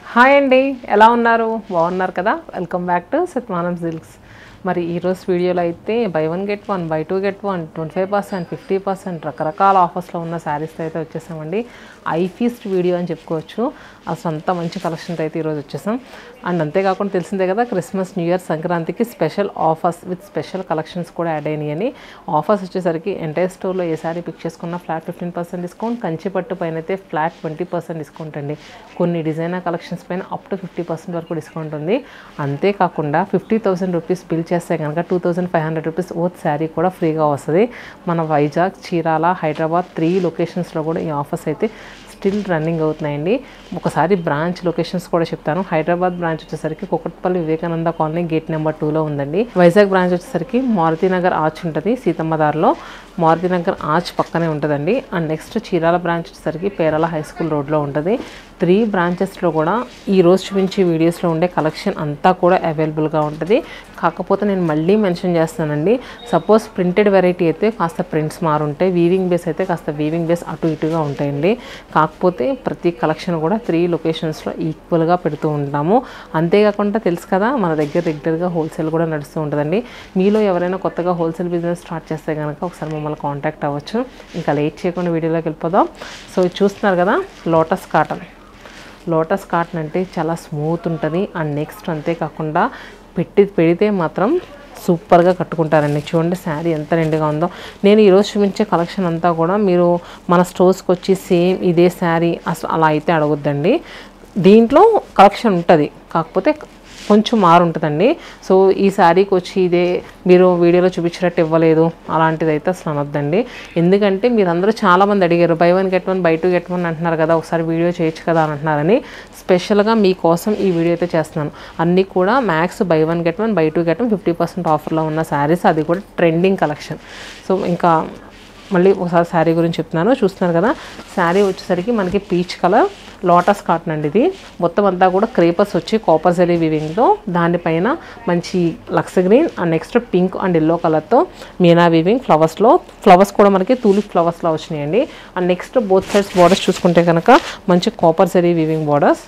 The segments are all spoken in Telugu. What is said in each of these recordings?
హాయ్ అండి ఎలా ఉన్నారు బాగున్నారు కదా వెల్కమ్ బ్యాక్ టు సత్మానం సిల్క్స్ మరి ఈరోజు వీడియోలో అయితే buy one get one buy two get one twenty five percent fifty percent రకరకాల ఆఫర్స్లో ఉన్న శారీస్ అయితే వచ్చేసామండి ఐ ఫీస్ట్ వీడియో అని చెప్పుకోవచ్చు అసలు అంత మంచి కలెక్షన్తో అయితే ఈరోజు వచ్చేసాం అండ్ అంతేకాకుండా తెలిసిందే కదా క్రిస్మస్ న్యూ ఇయర్ సంక్రాంతికి special offers with special collections కూడా యాడ్ అయినాయి అని ఆఫర్స్ వచ్చేసరికి ఎంటైర్ స్టోర్లో ఏ సారీ పిక్ చేసుకున్న ఫ్లాట్ ఫిఫ్టీన్ పర్సెంట్ డిస్కౌంట్ కంచిపట్టు పైన అయితే ఫ్లాట్ ట్వంటీ పర్సెంట్ డిస్కౌంట్ అండి కొన్ని డిజైనర్ కలెక్షన్స్ పైన అప్ టు ఫిఫ్టీ పర్సెంట్ వరకు డిస్కౌంట్ ఉంది అంతేకాకుండా ఫిఫ్టీ థౌసండ్ రూపీస్ బిల్ చేస్తే కనుక two thousand five hundred rupees worth sari కూడా ఫ్రీగా వస్తుంది మన వైజాగ్ చీరాల హైదరాబాద్ త్రీ లొకేషన్స్లో కూడా ఈ ఆఫర్స్ అయితే స్టిల్ రన్నింగ్ అవుతున్నాయండి ఒకసారి బ్రాంచ్ లొకేషన్స్ కూడా చెప్తాను హైదరాబాద్ బ్రాంచ్ వచ్చేసరికి Kukatpally Vivekananda colony gate number టూలో ఉందండి వైజాగ్ బ్రాంచ్ వచ్చేసరికి మారుతినగర్ ఆర్చ్ ఉంటుంది సీతమ్మదారిలో మారుతినగర్ ఆర్చ్ పక్కనే ఉంటుందండి అండ్ నెక్స్ట్ చీరాల బ్రాంచ్ వచ్చేసరికి పేరాల హై స్కూల్ రోడ్లో ఉంటుంది త్రీ బ్రాంచెస్లో కూడా ఈ రోజు చూపించే వీడియోస్లో ఉండే కలెక్షన్ అంతా కూడా అవైలబుల్గా ఉంటుంది కాకపోతే నేను మళ్ళీ మెన్షన్ చేస్తానండి సపోజ్ ప్రింటెడ్ వెరైటీ అయితే కాస్త ప్రింట్స్ మారుంటాయి వీవింగ్ బేస్ అయితే కాస్త వీవింగ్ బేస్ అటు ఇటుగా ఉంటాయండి కాకపోతే ప్రతి కలెక్షన్ కూడా త్రీ లొకేషన్స్లో ఈక్వల్గా పెడుతూ ఉంటాము అంతేకాకుండా తెలుసు కదా మన దగ్గర రెగ్యులర్గా హోల్సేల్ కూడా నడుస్తూ ఉంటుందండి మీలో ఎవరైనా కొత్తగా హోల్సేల్ బిజినెస్ స్టార్ట్ చేస్తే కనుక ఒకసారి మమ్మల్ని కాంటాక్ట్ అవ్వచ్చు ఇంకా లేట్ చేయకుండా వీడియోలోకి వెళ్ళిపోదాం సో ఇది చూస్తున్నారు కదా లోటస్ కాటన్ లోటస్ కాటన్ అంటే చాలా స్మూత్ ఉంటుంది అండ్ నెక్స్ట్ అంతేకాకుండా పెట్టి పెడితే మాత్రం సూపర్గా కట్టుకుంటారండి చూడండి శారీ ఎంత నిండుగా ఉందో నేను ఈరోజు చూపించే కలెక్షన్ అంతా కూడా మీరు మన స్టోర్స్కి వచ్చి సేమ్ ఇదే శారీ అసలు అలా అయితే అడగొద్దండి దీంట్లో కలెక్షన్ ఉంటుంది కాకపోతే కొంచెం మారు ఉంటుందండి సో ఈ శారీకి వచ్చి ఇదే మీరు వీడియోలో చూపించినట్టు ఇవ్వలేదు అలాంటిది అయితే అసలు అనొద్దండి ఎందుకంటే మీరందరూ చాలామంది అడిగారు buy one get one buy two get one అంటున్నారు కదా ఒకసారి వీడియో చేయొచ్చు కదా అని అంటున్నారని స్పెషల్గా మీకోసం ఈ వీడియో అయితే చేస్తున్నాను అన్నీ కూడా max buy one get one buy two get one fifty percent ఆఫర్లో ఉన్న శారీస్ అది కూడా ట్రెండింగ్ కలెక్షన్ సో ఇంకా మళ్ళీ ఒకసారి శారీ గురించి చెప్తున్నాను చూస్తున్నారు కదా శారీ వచ్చేసరికి మనకి పీచ్ కలర్ లోటస్ కాటన్ అండి ఇది మొత్తం అంతా కూడా క్రేపర్స్ వచ్చి కాపర్ జెలీ వివింగ్తో దానిపైన మంచి లక్స్ green and next pink and yellow కలర్తో మీనా వివింగ్ ఫ్లవర్స్లో ఫ్లవర్స్ కూడా మనకి తూలిప్ ఫ్లవర్స్లో వచ్చినాయండి and next both sides borders చూసుకుంటే కనుక మంచి కాపర్ జెలీ weaving borders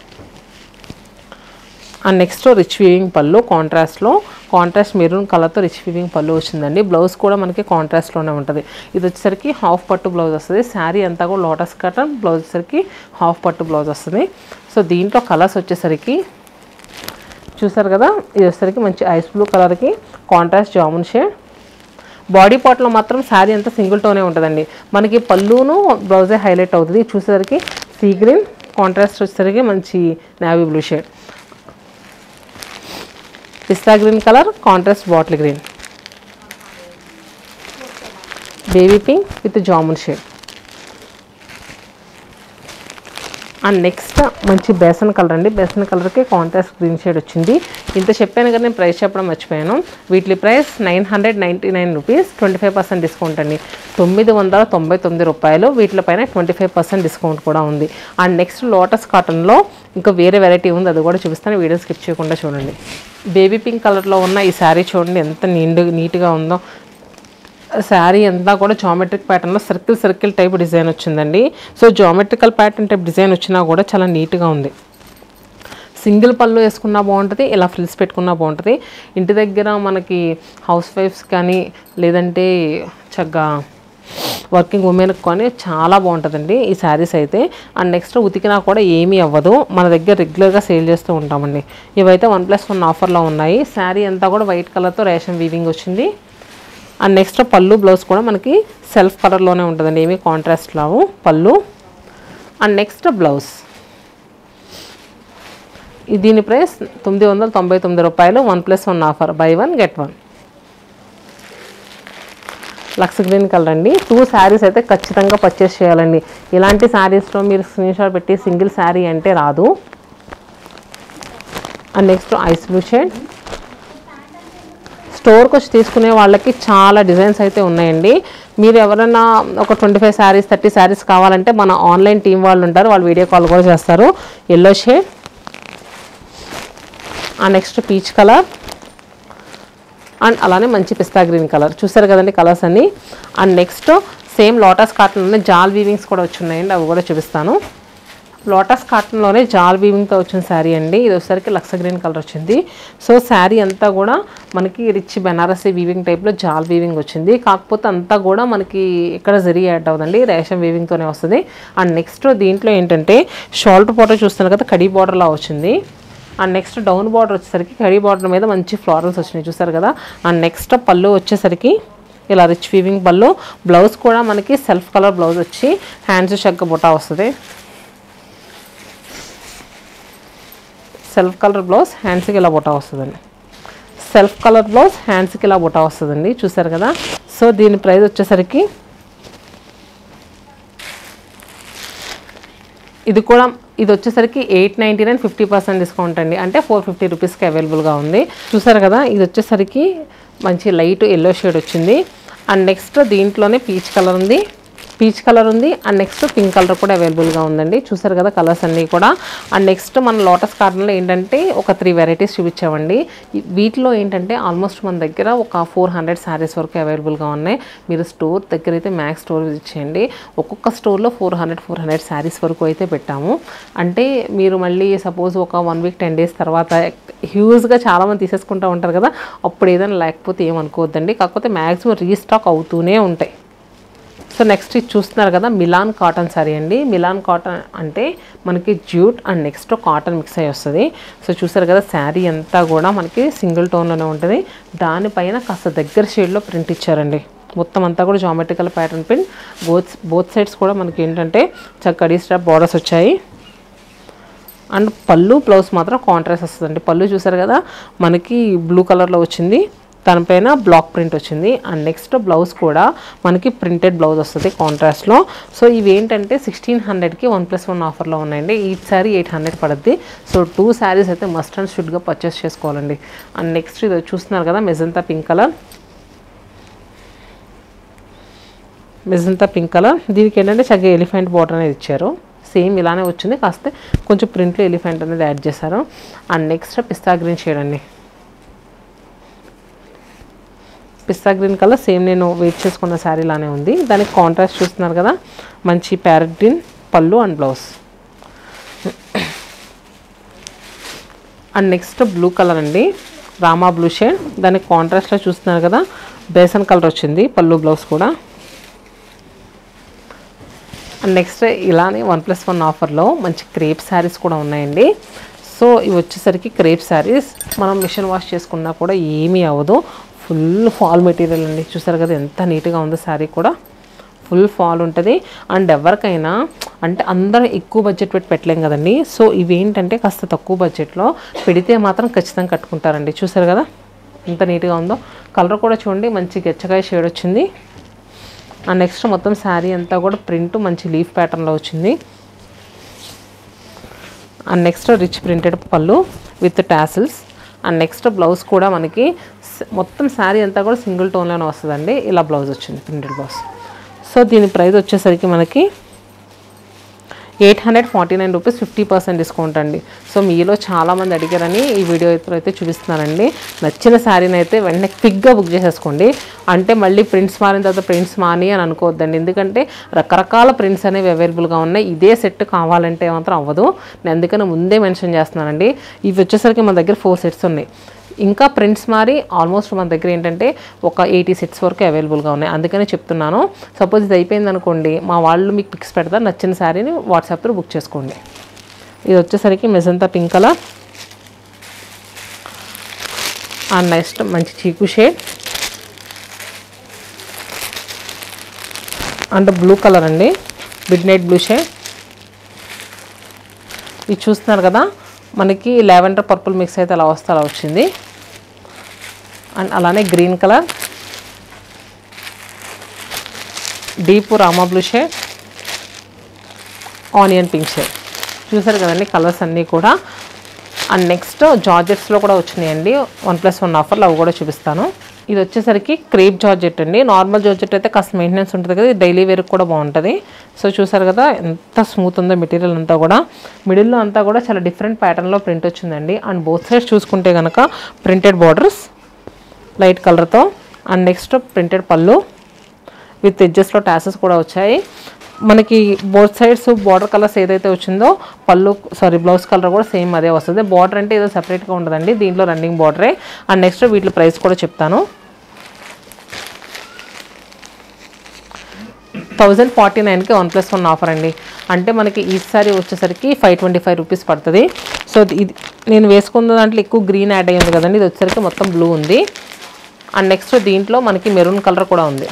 and next rich weaving పళ్ళు కాంట్రాస్ట్లో కాంట్రాస్ట్ మెరూన్ కలర్తో రిచ్ వీవింగ్ పళ్ళు వచ్చిందండి బ్లౌజ్ కూడా మనకి కాంట్రాస్ట్లోనే ఉంటుంది ఇది వచ్చేసరికి హాఫ్ పట్టు బ్లౌజ్ వస్తుంది శారీ అంతా కూడా లోటస్ కటన్ బ్లౌజ్ వచ్చేసరికి హాఫ్ పట్టు బ్లౌజ్ వస్తుంది సో దీంట్లో కలర్స్ వచ్చేసరికి చూసారు కదా ఇది వచ్చేసరికి మంచి ఐస్ బ్లూ కలర్కి కాంట్రాస్ట్ జామున్ షేడ్ బాడీ పార్ట్లో మాత్రం శారీ అంతా సింగిల్ టోనే ఉంటుందండి మనకి పళ్ళును బ్లౌజే హైలైట్ అవుతుంది చూసేసరికి సీ గ్రీన్ కాంట్రాస్ట్ వచ్చేసరికి మంచి navy blue shade pista green colour contrast bottle green baby pink with jamun shade and next మంచి బేసన్ కలర్ అండి బేసన్ కలర్కి కాంట్రాస్ట్ గ్రీన్ షేడ్ వచ్చింది ఇంత చెప్పాను కదా నేను ప్రైస్ చెప్పడం మర్చిపోయాను వీటి price nine hundred ninety nine rupees twenty five percent discount అండి తొమ్మిది వందల తొంభై తొమ్మిది రూపాయలు వీటిపైన ట్వంటీ ఫైవ్ పర్సెంట్ డిస్కౌంట్ కూడా ఉంది అండ్ నెక్స్ట్ లోటస్ కాటన్లో ఇంకా వేరే వెరైటీ ఉంది అది కూడా చూపిస్తాను వీడియో స్కిప్ చేయకుండా చూడండి బేబీ పింక్ కలర్లో ఉన్న ఈ శారీ చూడండి ఎంత నిండు నీట్గా ఉందో శారీ అంతా కూడా జామెట్రిక్ ప్యాటర్న్లో సర్కిల్ సర్కిల్ టైప్ డిజైన్ వచ్చిందండి so geometrical pattern type design వచ్చినా కూడా చాలా నీట్గా ఉంది సింగిల్ పళ్ళు వేసుకున్నా బాగుంటుంది ఇలా ఫ్రిల్స్ పెట్టుకున్నా బాగుంటుంది ఇంటి దగ్గర మనకి హౌస్ వైఫ్స్ కానీ లేదంటే చక్కగా వర్కింగ్ ఉమెన్కి కానీ చాలా బాగుంటుందండి ఈ శారీస్ అయితే అండ్ నెక్స్ట్ ఉతికినా కూడా ఏమీ అవ్వదు మన దగ్గర రెగ్యులర్గా సేల్ చేస్తూ ఉంటామండి ఇవైతే వన్ ప్లస్ వన్ ఆఫర్లో ఉన్నాయి శారీ అంతా కూడా వైట్ కలర్తో రేషన్ వీవింగ్ వచ్చింది అండ్ నెక్స్ట్ పళ్ళు బ్లౌజ్ కూడా మనకి సెల్ఫ్ కలర్లోనే ఉంటుందండి ఏమీ కాంట్రాస్ట్ లావు పళ్ళు అండ్ నెక్స్ట్ బ్లౌజ్ ఈ దీని ప్రైస్ తొమ్మిది వందల తొంభై తొమ్మిది రూపాయలు one plus one offer buy one get one లక్స్ గ్రీన్ కలర్ అండి టూ శారీస్ అయితే ఖచ్చితంగా పర్చేస్ చేయాలండి ఇలాంటి శారీస్లో మీరు స్క్రీన్ షాట్ పెట్టి సింగిల్ శారీ అంటే రాదు and next ice blue shade స్టోర్కి వచ్చి తీసుకునే వాళ్ళకి చాలా డిజైన్స్ అయితే ఉన్నాయండి మీరు ఎవరైనా ఒక twenty five saris thirty saris కావాలంటే మన ఆన్లైన్ టీం వాళ్ళు ఉంటారు వాళ్ళు వీడియో కాల్ కూడా చేస్తారు ఎల్లో షేడ్ ఆ నెక్స్ట్ పీచ్ కలర్ అండ్ అలానే మంచి పిస్తా గ్రీన్ కలర్ చూసారు కదండి కలర్స్ అన్ని and next same lotus cotton జాల్ వీవింగ్స్ కూడా వచ్చి ఉన్నాయండి అవి కూడా చూపిస్తాను లోటస్ కాటన్లోనే జాల్ వీవింగ్తో వచ్చిన శారీ అండి ఇది వచ్చేసరికి లక్స్ గ్రీన్ కలర్ వచ్చింది సో శారీ అంతా కూడా మనకి రిచ్ బెనారసీ వీవింగ్ టైప్లో జాల్ వీవింగ్ వచ్చింది కాకపోతే అంతా కూడా మనకి ఇక్కడ జరీ యాడ్ అవుతుంది రేషం వీవింగ్తోనే వస్తుంది అండ్ నెక్స్ట్ దీంట్లో ఏంటంటే షాల్ట్ బార్డర్ చూస్తున్నారు కదా కడీ బార్డర్లా వచ్చింది అండ్ నెక్స్ట్ డౌన్ బార్డర్ వచ్చేసరికి కడీ బార్డర్ మీద మంచి ఫ్లారల్స్ వచ్చినాయి చూసారు కదా అండ్ నెక్స్ట్ పళ్ళు వచ్చేసరికి ఇలా రిచ్ వీవింగ్ పళ్ళు బ్లౌజ్ కూడా మనకి సెల్ఫ్ కలర్ బ్లౌజ్ వచ్చి హ్యాండ్స్ షగ్గ బుటా వస్తుంది సెల్ఫ్ కలర్ బ్లౌజ్ హ్యాండ్స్కి ఇలా బుటా వస్తుందండి సెల్ఫ్ కలర్ బ్లౌజ్ హ్యాండ్స్కి ఇలా బుటా వస్తుందండి చూసారు కదా సో దీని ప్రైస్ వచ్చేసరికి ఇది కూడా ఇది వచ్చేసరికి eight ninety nine fifty percent discount అండి అంటే ఫోర్ ఫిఫ్టీ రూపీస్కి అవైలబుల్గా ఉంది చూసారు కదా ఇది వచ్చేసరికి మంచి లైట్ ఎల్లో షేడ్ వచ్చింది అండ్ నెక్స్ట్ దీంట్లోనే పీచ్ కలర్ ఉంది పీచ్ కలర్ ఉంది అండ్ నెక్స్ట్ పింక్ కలర్ కూడా అవైలబుల్గా ఉందండి చూసారు కదా కలర్స్ అన్నీ కూడా అండ్ నెక్స్ట్ మన లోటస్ కాటన్లో ఏంటంటే ఒక త్రీ వెరైటీస్ చూపించామండి ఈ- వీటిలో ఏంటంటే ఆల్మోస్ట్ మన దగ్గర ఒక ఫోర్ హండ్రెడ్ శారీస్ వరకు అవైలబుల్గా ఉన్నాయి మీరు స్టోర్ దగ్గర అయితే మ్యాక్స్ స్టోర్ విజిట్ చేయండి ఒక్కొక్క స్టోర్లో four hundred four hundred saris వరకు అయితే పెట్టాము అంటే మీరు మళ్ళీ సపోజ్ ఒక వన్ వీక్ టెన్ డేస్ తర్వాత హ్యూజ్గా చాలామంది తీసేసుకుంటూ ఉంటారు కదా అప్పుడు ఏదైనా లేకపోతే ఏమనుకోవద్దండి కాకపోతే మ్యాక్సిమం రీస్టాక్ అవుతూనే ఉంటాయి సో నెక్స్ట్ ఇది చూస్తున్నారు కదా మిలాన్ కాటన్ సారీ అండి మిలాన్ కాటన్ అంటే మనకి jute and next cotton mix అయ్యి వస్తుంది సో చూసారు కదా శారీ అంతా కూడా మనకి సింగిల్ టోన్లోనే ఉంటుంది దానిపైన కాస్త దగ్గర షేడ్లో ప్రింట్ ఇచ్చారండి మొత్తం అంతా కూడా geometrical pattern print both both sides కూడా మనకి ఏంటంటే చక్కడి స్టాప్ బార్డర్స్ వచ్చాయి అండ్ పళ్ళు బ్లౌజ్ మాత్రం కాంట్రాస్ట్ వస్తుందండి పళ్ళు చూసారు కదా మనకి బ్లూ కలర్లో వచ్చింది దానిపైన బ్లాక్ ప్రింట్ వచ్చింది అండ్ నెక్స్ట్ బ్లౌజ్ కూడా మనకి ప్రింటెడ్ బ్లౌజ్ వస్తుంది కాంట్రాస్ట్లో సో ఇవి ఏంటంటే సిక్స్టీన్ హండ్రెడ్కి వన్ ప్లస్ వన్ ఆఫర్లో ఉన్నాయండి ఈ శారీ ఎయిట్ హండ్రెడ్ పడుద్ది సో టూ శారీస్ అయితే మస్ట్ అండ్ షుడ్గా పర్చేస్ చేసుకోవాలండి అండ్ నెక్స్ట్ ఇది చూస్తున్నారు కదా magenta pink colour magenta pink colour దీనికి ఏంటంటే చక్కగా ఎలిఫెంట్ బార్డర్ అనేది ఇచ్చారు సేమ్ ఇలానే వచ్చింది కాస్త కొంచెం ప్రింట్లో ఎలిఫెంట్ అనేది యాడ్ చేశారు and next pista green shade అండి పిస్తా గ్రీన్ కలర్ సేమ్ నేను వెయిట్ చేసుకున్న శారీ లానే ఉంది దానికి కాంట్రాస్ట్ చూస్తున్నారు కదా మంచి ప్యారెట్ గ్రీన్ పళ్ళు and blouse and next blue colour అండి రామా బ్లూ షేడ్ దానికి కాంట్రాస్ట్లో చూస్తున్నారు కదా బేసన్ కలర్ వచ్చింది పళ్ళు బ్లౌజ్ కూడా అండ్ నెక్స్ట్ ఇలానే వన్ ప్లస్ వన్ ఆఫర్లో మంచి క్రేప్ శారీస్ కూడా ఉన్నాయండి సో ఇవి వచ్చేసరికి క్రేప్ శారీస్ మనం మిషన్ వాష్ చేసుకున్నా కూడా ఏమీ అవ్వదు ఫుల్ ఫాల్ మెటీరియల్ అండి చూసారు కదా ఎంత నీట్గా ఉందో శారీ కూడా ఫుల్ ఫాల్ ఉంటుంది అండ్ ఎవరికైనా అంటే అందరూ ఎక్కువ బడ్జెట్ పెట్టి పెట్టలేం కదండి సో ఇవేంటంటే కాస్త తక్కువ బడ్జెట్లో పెడితే మాత్రం ఖచ్చితంగా కట్టుకుంటారండి చూసారు కదా ఎంత నీట్గా ఉందో కలర్ కూడా చూడండి మంచి గచ్చకాయ షేడ్ వచ్చింది అండ్ నెక్స్ట్ మొత్తం శారీ అంతా కూడా ప్రింట్ మంచి లీఫ్ ప్యాటర్న్లో వచ్చింది అండ్ నెక్స్ట్ రిచ్ ప్రింటెడ్ పళ్ళు with tassels and next blouse కూడా మనకి స- మొత్తం శారీ అంతా కూడా సింగిల్ టోన్లోనే వస్తుందండి ఇలా బ్లౌజ్ వచ్చింది ప్రింటెడ్ బ్లౌజ్ సో దీని ప్రైస్ వచ్చేసరికి మనకి eight hundred forty nine rupees fifty percent discount అండి సో మీలో చాలామంది అడిగారని ఈ వీడియో అయితే అయితే చూపిస్తున్నానండి నచ్చిన శారీని అయితే వెంటనే క్విక్గా బుక్ చేసేసుకోండి అంటే మళ్ళీ ప్రింట్స్ మారిన తర్వాత ప్రింట్స్ మాని అని అనుకోవద్దండి ఎందుకంటే రకరకాల ప్రింట్స్ అనేవి అవైలబుల్గా ఉన్నాయి ఇదే సెట్ కావాలంటే మాత్రం అవ్వదు నేను అందుకని ముందే మెన్షన్ చేస్తున్నానండి ఇవి వచ్చేసరికి మన దగ్గర ఫోర్ సెట్స్ ఉన్నాయి ఇంకా ప్రింట్స్ మారి ఆల్మోస్ట్ మన దగ్గర ఏంటంటే ఒక ఎయిటీ సెట్స్ వరకు అవైలబుల్గా ఉన్నాయి అందుకనే చెప్తున్నాను సపోజ్ ఇది అయిపోయింది అనుకోండి మా వాళ్ళు మీకు పిక్స్ పెడతారు నచ్చిన శారీని వాట్సాప్లో బుక్ చేసుకోండి ఇది వచ్చేసరికి magenta pink colour and next మంచి చీకు షేడ్ అండ్ బ్లూ కలర్ అండి మిడ్ నైట్ బ్లూ షేడ్ ఇది చూస్తున్నారు కదా మనకి లావెండర్ పర్పుల్ మిక్స్ అయితే అలా వస్తే అలా వచ్చింది అండ్ అలానే green colour deep Rama blue shade onion pink shade చూసారు కదండి కలర్స్ అన్నీ కూడా అండ్ నెక్స్ట్ జార్జెట్స్లో కూడా వచ్చినాయండి వన్ ప్లస్ వన్ ఆఫర్లు అవి కూడా చూపిస్తాను ఇది వచ్చేసరికి క్రేప్ జార్జెట్ అండి నార్మల్ జార్జెట్ అయితే కాస్త మెయింటెనెన్స్ ఉంటుంది కదా డైలీ వేర్కి కూడా బాగుంటుంది సో చూసారు కదా ఎంత స్మూత్ ఉందో మెటీరియల్ అంతా కూడా మిడిల్లో అంతా కూడా చాలా డిఫరెంట్ ప్యాటర్న్లో ప్రింట్ వచ్చిందండి అండ్ బోత్ సైడ్స్ చూసుకుంటే కనుక ప్రింటెడ్ బార్డర్స్ లైట్ కలర్తో అండ్ నెక్స్ట్ ప్రింటెడ్ పళ్ళు విత్ ఎడ్జెస్లో టాసెస్ కూడా వచ్చాయి మనకి బోత్ సైడ్స్ బార్డర్ కలర్స్ ఏదైతే వచ్చిందో పళ్ళు సారీ బ్లౌజ్ కలర్ కూడా సేమ్ అదే వస్తుంది బార్డర్ అంటే ఏదో సెపరేట్గా ఉండదండి దీంట్లో రన్నింగ్ బార్డరే అండ్ నెక్స్ట్ వీటి ప్రైస్ కూడా చెప్తాను థౌజండ్ ఫార్టీ నైన్కి వన్ ప్లస్ వన్ ఆఫర్ అండి అంటే మనకి ఈసారి వచ్చేసరికి ఫైవ్ ట్వంటీ ఫైవ్ రూపీస్ పడుతుంది సో ఇది నేను వేసుకున్న దాంట్లో ఎక్కువ గ్రీన్ యాడ్ అయ్యింది కదండి ఇది వచ్చేసరికి మొత్తం బ్లూ ఉంది అండ్ నెక్స్ట్ దీంట్లో మనకి మెరూన్ కలర్ కూడా ఉంది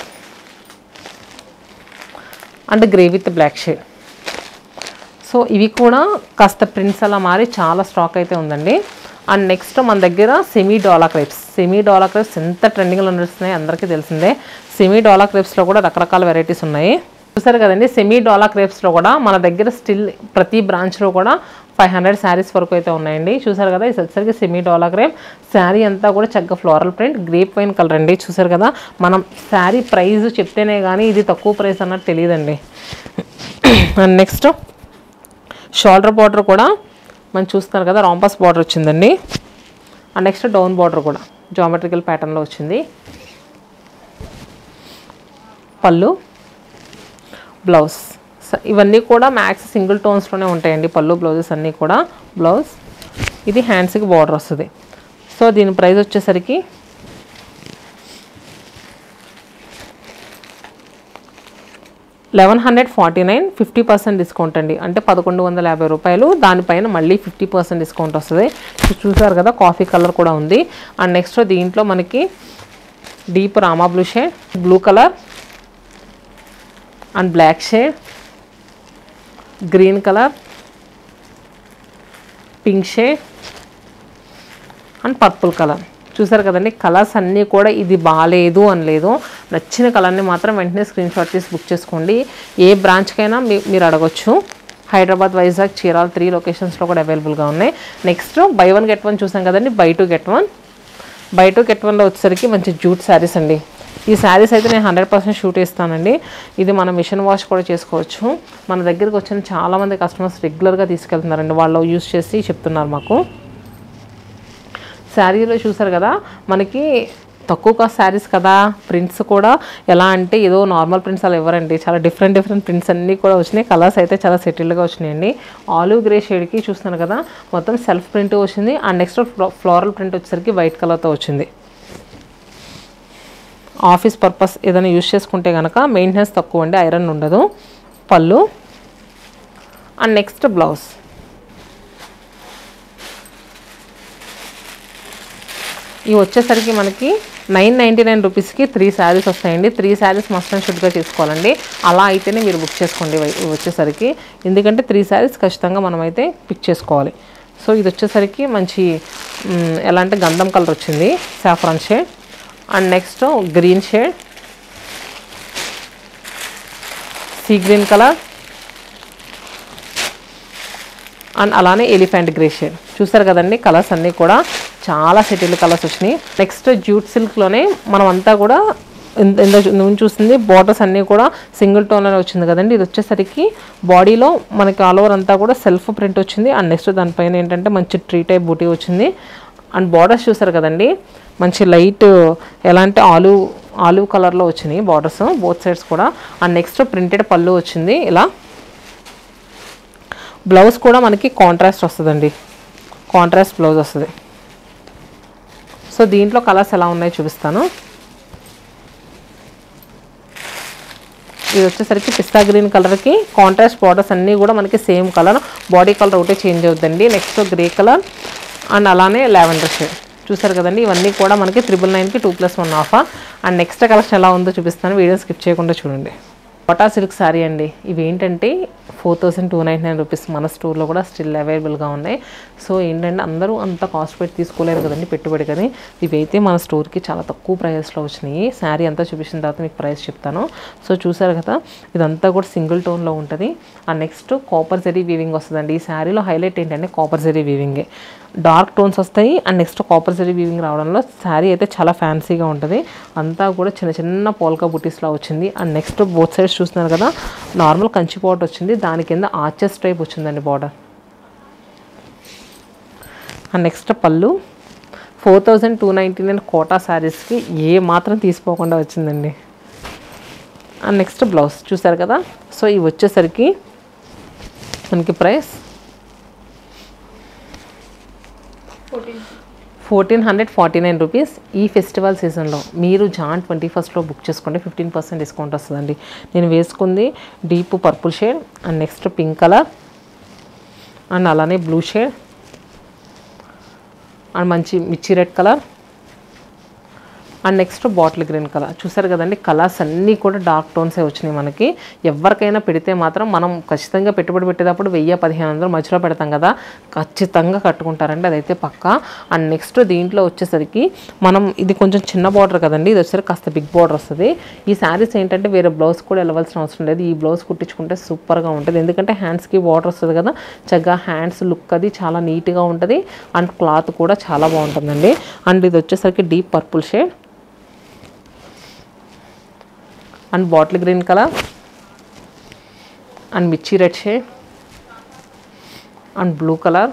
and grey with black shade so ఇవి కూడా కాస్త ప్రింట్స్ అలా మారి చాలా స్టాక్ అయితే ఉందండి అండ్ నెక్స్ట్ మన దగ్గర సెమీ డాలా క్రేప్స్ సెమీ డాలా క్రేప్స్ ఎంత ట్రెండింగ్లో నడుస్తున్నాయి అందరికీ తెలిసిందే సెమీ డాలా క్రేప్స్లో కూడా రకరకాల వెరైటీస్ ఉన్నాయి చూసారు కదండి సెమీ డాలా క్రేప్స్లో కూడా మన దగ్గర స్టిల్ ప్రతి బ్రాంచ్లో కూడా ఫైవ్ హండ్రెడ్ శారీస్ వరకు అయితే ఉన్నాయండి చూసారు కదా ఇది వచ్చేసరికి సెమీ డాలా క్రేప్ శారీ అంతా కూడా చక్కగా floral print grape wine colour అండి చూసారు కదా మనం శారీ ప్రైస్ చెప్తేనే కానీ ఇది తక్కువ ప్రైస్ అన్నట్టు తెలియదండి అండ్ నెక్స్ట్ షోల్డర్ బార్డర్ కూడా మనం చూస్తున్నారు కదా రాంపస్ బార్డర్ వచ్చిందండి అండ్ నెక్స్ట్ డౌన్ బార్డర్ కూడా జామెట్రికల్ ప్యాటర్న్లో వచ్చింది పళ్ళు బ్లౌజ్ స- ఇవన్నీ కూడా మ్యాక్స్ సింగిల్ టోన్స్లోనే ఉంటాయండి పళ్ళు బ్లౌజెస్ అన్నీ కూడా బ్లౌజ్ ఇది హ్యాండ్స్కి బార్డర్ వస్తుంది సో దీని ప్రైస్ వచ్చేసరికి eleven hundred forty nine fifty percent discount అండి అంటే పదకొండు వందల యాభై రూపాయలు దానిపైన మళ్ళీ ఫిఫ్టీ పర్సెంట్ డిస్కౌంట్ వస్తుంది సో చూసారు కదా కాఫీ కలర్ కూడా ఉంది అండ్ నెక్స్ట్ దీంట్లో మనకి deep Rama blue shade blue colour and black shade green colour pink shade and purple colour చూసారు కదండి కలర్స్ అన్నీ కూడా ఇది బాగాలేదు అని లేదు నచ్చిన కలర్ని మాత్రం వెంటనే స్క్రీన్ షాట్ తీసి బుక్ చేసుకోండి ఏ బ్రాంచ్కైనా మీ మీరు అడగొచ్చు హైదరాబాద్ వైజాగ్ చీరాల త్రీ లొకేషన్స్లో కూడా అవైలబుల్గా ఉన్నాయి next buy one get one చూసాం కదండి buy two get one buy two get వన్లో వచ్చేసరికి మంచి జూట్ శారీస్ అండి ఈ శారీస్ అయితే నేను హండ్రెడ్ పర్సెంట్ షూట్ ఇస్తానండి ఇది మనం మిషన్ వాష్ కూడా చేసుకోవచ్చు మన దగ్గరికి వచ్చిన చాలామంది కస్టమర్స్ రెగ్యులర్గా తీసుకెళ్తున్నారండి వాళ్ళు యూస్ చేసి చెప్తున్నారు మాకు శారీలో చూసారు కదా మనకి తక్కువ కాస్ట్ శారీస్ కదా ప్రింట్స్ కూడా ఎలా అంటే ఏదో నార్మల్ ప్రింట్స్ అలా ఇవ్వరండి చాలా డిఫరెంట్ డిఫరెంట్ ప్రింట్స్ అన్నీ కూడా వచ్చినాయి కలర్స్ అయితే చాలా సెటిల్డ్గా వచ్చినాయండి ఆలివ్ గ్రే షేడ్కి చూస్తున్నారు కదా మొత్తం సెల్ఫ్ ప్రింట్ వచ్చింది అండ్ నెక్స్ట్ ఫ్లోరల్ ప్రింట్ వచ్చేసరికి వైట్ కలర్తో వచ్చింది ఆఫీస్ పర్పస్ ఏదైనా యూస్ చేసుకుంటే కనుక మెయింటెనెన్స్ తక్కువ అండి ఐరన్ ఉండదు పళ్ళు అండ్ నెక్స్ట్ బ్లౌజ్ ఇవి వచ్చేసరికి మనకి నైన్ నైంటీ నైన్ రూపీస్కి త్రీ శారీస్ వస్తాయండి త్రీ శారీస్ మస్ట్ అండ్ షుడ్గా తీసుకోవాలండి అలా అయితేనే మీరు బుక్ చేసుకోండి ఇవి ఇవి వచ్చేసరికి ఎందుకంటే త్రీ శారీస్ ఖచ్చితంగా మనమైతే పిక్ చేసుకోవాలి సో ఇది వచ్చేసరికి మంచి మ్, ఎలా అంటే గంధం కలర్ వచ్చింది saffron shade and next green shade sea green colour and అలానే ఎలిఫెంట్ గ్రే షేడ్ చూసారు కదండి కలర్స్ అన్నీ కూడా చాలా సెటిల్ కలర్స్ వచ్చినాయి నెక్స్ట్ జూట్ సిల్క్లోనే మనం అంతా కూడా ఇంత- ఇంత నువ్వు చూస్తుంది బార్డర్స్ అన్నీ కూడా సింగిల్ టోన్లోనే వచ్చింది కదండి ఇది వచ్చేసరికి బాడీలో మనకి ఆల్ ఓవర్ అంతా కూడా సెల్ఫ్ ప్రింట్ వచ్చింది అండ్ నెక్స్ట్ దానిపైన ఏంటంటే మంచి ట్రీ టైప్ బూటీ వచ్చింది అండ్ బార్డర్స్ చూసారు కదండి మంచి లైట్ ఎలా అంటే ఆలివ్ ఆలివ్ కలర్లో వచ్చినాయి బార్డర్స్ బోత్ సైడ్స్ కూడా అండ్ నెక్స్ట్ ప్రింటెడ్ పళ్ళు వచ్చింది ఇలా బ్లౌజ్ కూడా మనకి కాంట్రాస్ట్ వస్తుందండి కాంట్రాస్ట్ బ్లౌజ్ వస్తుంది సో దీంట్లో కలర్స్ ఎలా ఉన్నాయో చూపిస్తాను ఇది వచ్చేసరికి పిస్తా గ్రీన్ కలర్కి కాంట్రాస్ట్ బార్డర్స్ అన్నీ కూడా మనకి సేమ్ కలర్ బాడీ కలర్ ఒకటే చేంజ్ అవుతుందండి నెక్స్ట్ గ్రే కలర్ అండ్ అలానే లావెండర్ షేడ్ చూసారు కదండి ఇవన్నీ కూడా మనకి త్రిబుల్ నైన్కి two plus one offer and next collection ఎలా ఉందో చూపిస్తాను వీడియో స్కిప్ చేయకుండా చూడండి కోటా సిల్క్ శారీ అండి ఇవి ఏంటంటే four thousand two ninety nine rupees మన స్టోర్లో కూడా స్టిల్ అవైలబుల్గా ఉన్నాయి సో ఏంటంటే అందరూ అంత కాస్ట్ పెట్టి తీసుకోలేరు కదండి పెట్టుబడి కానీ ఇవి అయితే మన స్టోర్కి చాలా తక్కువ ప్రైస్లో వచ్చినాయి శారీ అంతా చూపించిన తర్వాత మీకు ప్రైస్ చెప్తాను సో చూసారు కదా ఇదంతా కూడా సింగిల్ టోన్లో ఉంటుంది ఆ నెక్స్ట్ కాపర్ జరీ వీవింగ్ వస్తుందండి ఈ శారీలో హైలైట్ ఏంటంటే కాపర్ జరీ వీవింగే డార్క్ టోన్స్ వస్తాయి and next copper zari weaving రావడంలో శారీ అయితే చాలా ఫ్యాన్సీగా ఉంటుంది అంతా కూడా చిన్న చిన్న పోల్కా బుటీస్లా వచ్చింది అండ్ నెక్స్ట్ బోత్ సైడ్స్ చూస్తున్నారు కదా నార్మల్ కంచి పాట్ వచ్చింది దాని కింద ఆర్చెస్ టైప్ వచ్చిందండి బార్డర్ అండ్ నెక్స్ట్ పళ్ళు four thousand two ninety nine Kota శారీస్కి ఏ మాత్రం తీసుకోకుండా వచ్చిందండి అండ్ నెక్స్ట్ బ్లౌజ్ చూసారు కదా సో ఇవి వచ్చేసరికి మనకి price fourteen fourteen hundred forty nine rupees ఈ ఫెస్టివల్ సీజన్లో మీరు జాన్ ట్వంటీ ఫస్ట్లో బుక్ చేసుకోండి ఫిఫ్టీన్ పర్సెంట్ డిస్కౌంట్ వస్తుందండి నేను వేసుకుంది deep purple shade and next pink colour and అలానే బ్లూ షేడ్ అండ్ మంచి mirchi red colour and next bottle green colour చూసారు కదండి కలర్స్ అన్నీ కూడా డార్క్ టోన్సే వచ్చినాయి మనకి ఎవరికైనా పెడితే మాత్రం మనం ఖచ్చితంగా పెట్టుబడి పెట్టేటప్పుడు వెయ్యి పదిహేను వందలు మధ్యలో పెడతాం కదా ఖచ్చితంగా కట్టుకుంటారండి అదైతే పక్కా అండ్ నెక్స్ట్ దీంట్లో వచ్చేసరికి మనం ఇది కొంచెం చిన్న బార్డర్ కదండి ఇది వచ్చేసరికి కాస్త బిగ్ బార్డర్ వస్తుంది ఈ శారీస్ ఏంటంటే వేరే బ్లౌజ్ కూడా వెళ్ళవలసిన అవసరం లేదు ఈ బ్లౌజ్ కుట్టించుకుంటే సూపర్గా ఉంటుంది ఎందుకంటే హ్యాండ్స్కి బార్డర్ వస్తుంది కదా చక్కగా హ్యాండ్స్ లుక్ అది చాలా నీట్గా ఉంటుంది అండ్ క్లాత్ కూడా చాలా బాగుంటుందండి అండ్ ఇది వచ్చేసరికి deep purple shade and bottle green colour and mirchi red shade and blue colour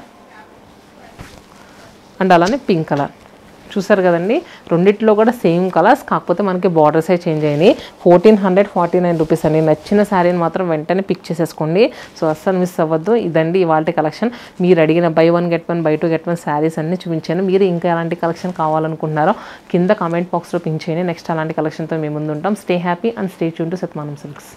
and అలానే పింక్ కలర్ చూసారు కదండి రెండిట్లో కూడా సేమ్ కలర్స్ కాకపోతే మనకి బార్డర్సే చేంజ్ అయినాయి fourteen hundred forty nine rupees అండి నచ్చిన శారీని మాత్రం వెంటనే పిక్ చేసేసుకోండి సో అస్సలు మిస్ అవ్వద్దు ఇదండి ఇవాళ కలెక్షన్ మీరు అడిగిన buy one get one buy two get one saris అన్ని చూపించాను మీరు ఇంకా ఎలాంటి కలెక్షన్ కావాలనుకుంటున్నారో కింద కామెంట్ బాక్స్లో పింక్ చేయండి నెక్స్ట్ అలాంటి కలెక్షన్తో మేము ముందు ఉంటాం stay happy and stay tune to సత్మానం silks